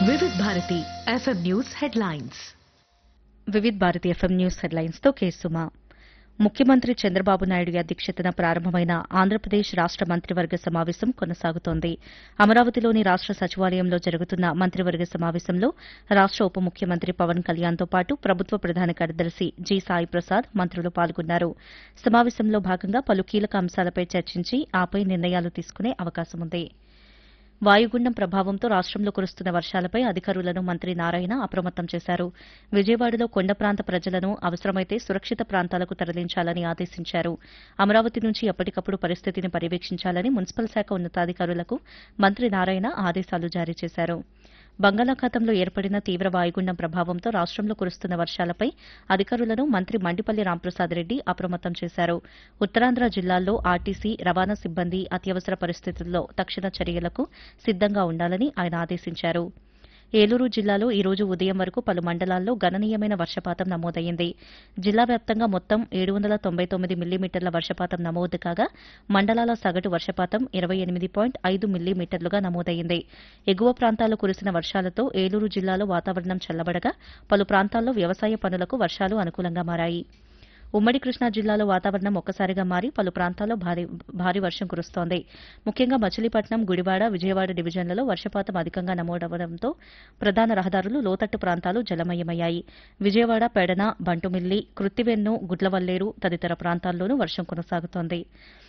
Vividh Bharati FM news headlines Vividh Bharati FM news headlines తో కేసుమా ముఖ్యమంత్రి చంద్రబాబు నాయుడు అధ్యక్షతన ప్రారంభమైన ఆంధ్రప్రదేశ్ రాష్ట మంత్రివర్గ సమావేశం కొనసాగుతోంది అమరావతిలోని రాష్ట సచివాలయంలో జరుగుతున్న మంత్రివర్గ సమావేశంలో రాష్ట ఉప ముఖ్యమంత్రి పవన్ కళ్యాణ్తో పాటు ప్రభుత్వ ప్రధాన కార్యదర్శి జి సాయి ప్రసాద్ మంత్రులు పాల్గొన్నారు సమావేశంలో భాగంగా పలు కీలక అంశాలపై చర్చించి ఆపై నిర్ణయాలు తీసుకునే అవకాశముంది వాయుగుండం ప్రభావంతో రాష్టంలో కురుస్తున్న వర్షాలపై అధికారులను మంత్రి నారాయణ అప్రమత్తం చేశారు విజయవాడలో కొండ ప్రాంత ప్రజలను అవసరమైతే సురక్షిత ప్రాంతాలకు తరలించాలని ఆదేశించారు అమరావతి నుంచి ఎప్పటికప్పుడు పరిస్థితిని పర్యవేక్షించాలని మున్సిపల్ శాఖ ఉన్నతాధికారులకు మంత్రి నారాయణ ఆదేశాలు జారీ చేశారు బంగాళాఖాతంలో ఏర్పడిన తీవ్ర వాయుగుండం ప్రభావంతో రాష్టంలో కురుస్తున్న వర్షాలపై అధికారులను మంత్రి మండిపల్లి రాంప్రసాద్ రెడ్డి అప్రమత్తం చేశారు ఉత్తరాంధ్ర జిల్లాల్లో ఆర్టీసీ రవాణా సిబ్బంది అత్యవసర పరిస్థితుల్లో తక్షణ చర్యలకు సిద్దంగా ఉండాలని ఆయన ఆదేశించారు ఏలూరు జిల్లాలో ఈ రోజు ఉదయం వరకు పలు మండలాల్లో గణనీయమైన వర్షపాతం నమోదయ్యింది జిల్లా వ్యాప్తంగా మొత్తం ఏడు వందల తొంభై తొమ్మిది మిల్లీమీటర్ల వర్షపాతం నమోదు కాగా మండలాల సగటు వర్షపాతం ఇరవై ఎనిమిది పాయింట్ ఐదు మిల్లీమీటర్లుగా నమోదయ్యింది ఎగువ ప్రాంతాల్లో కురిసిన వర్షాలతో ఏలూరు జిల్లాలో వాతావరణం చల్లబడగా పలు ప్రాంతాల్లో వ్యవసాయ పనులకు వర్షాలు అనుకూలంగా మారాయి ఉమ్మడి కృష్ణా జిల్లాలో వాతావరణం ఒక్కసారిగా మారి పలు ప్రాంతాల్లో భారీ భారీ వర్షం కురుస్తోంది ముఖ్యంగా మచిలీపట్నం గుడివాడ విజయవాడ డివిజన్లలో వర్షపాతం అధికంగా నమోదవడంతో ప్రధాన రహదారులు లోతట్టు ప్రాంతాలు జలమయమయ్యాయి విజయవాడ పెడన బంటుమిల్లి కృత్తివెన్ను గుడ్లవల్లేరు తదితర ప్రాంతాల్లోనూ వర్షం కొనసాగుతోంది